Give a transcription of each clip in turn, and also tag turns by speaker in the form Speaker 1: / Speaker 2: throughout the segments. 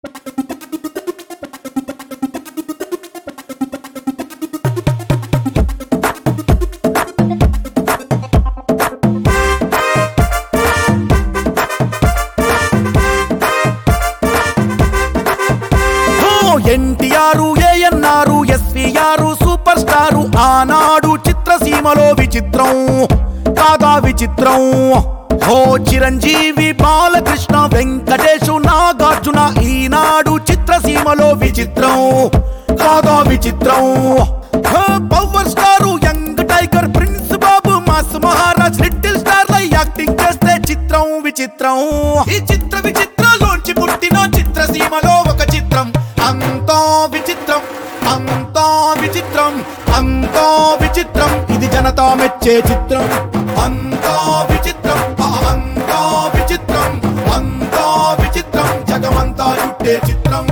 Speaker 1: NTR ANR SVR super star ఆనాడు చిత్రసీమలో విచిత్రం కాగా విచిత్రం ఓ చిరంజీవి బాలకృష్ణ వెంకటేశు నాగార్జున ఈనాడు చిత్రసీమలో విచిత్రం కాగా విచిత్రం ఓ power star young tiger prince Babu mass Maharaj little star లై యాక్టింగ్ చేస్తే చిత్రం విచిత్రం ఈ చిత్ర విచిత్రాలోంచి పుట్టిన చిత్రసీమలో ఒక చిత్రం అంతా విచిత్రం అంతా విచిత్రం అంతా విచిత్రం ఇది జనతా మెచ్చే చిత్రం అంతా విచిత్రం అంతా విచిత్రం అంతా విచిత్రం జగమంతా చుట్టే చిత్రం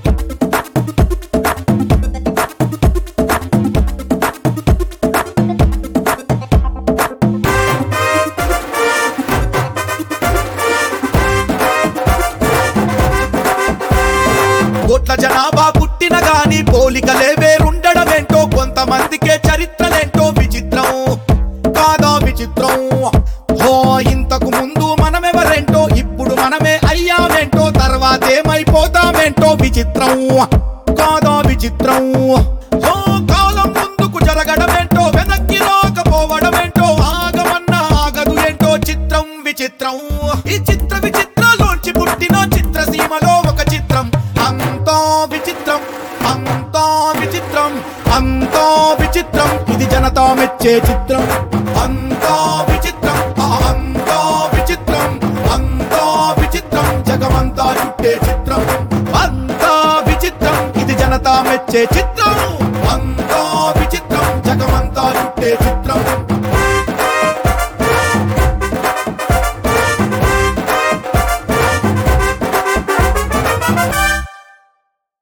Speaker 1: కోట్ల జనాభా పుట్టిన గాని పోలికలే వేరుండడమేంటో కొంతమందికే చరిత్రలేంటో విచిత్రం కాదా విచిత్రం హో ఇంతకు ముందు మనమెవరేంటో ఇప్పుడు మనమే అయ్యామేంటో తర్వాతేమైపోతామేంటో విచిత్రం కాదా విచిత్రం హో కాలం ముందుకు జరగడమేంటో వెనక్కి రాకపోవడమేంటో ఆగమన్నా ఆగదు ఏంటో చిత్రం విచిత్రం ఈ చిత్ర విచిత్రాలోంచి పుట్టిన చిత్రసీమలో ఒక చిత్రం అంతా విచిత్రం అంతా విచిత్రం అంతా విచిత్రం ఇది జనతా మెచ్చే చిత్రం అంతా విచిత్రం అంతా విచిత్రం అంతా విచిత్రం జగమంతా చుట్టే చిత్రం అంతా విచిత్రం ఇది జనతా మెచ్చే చిత్రం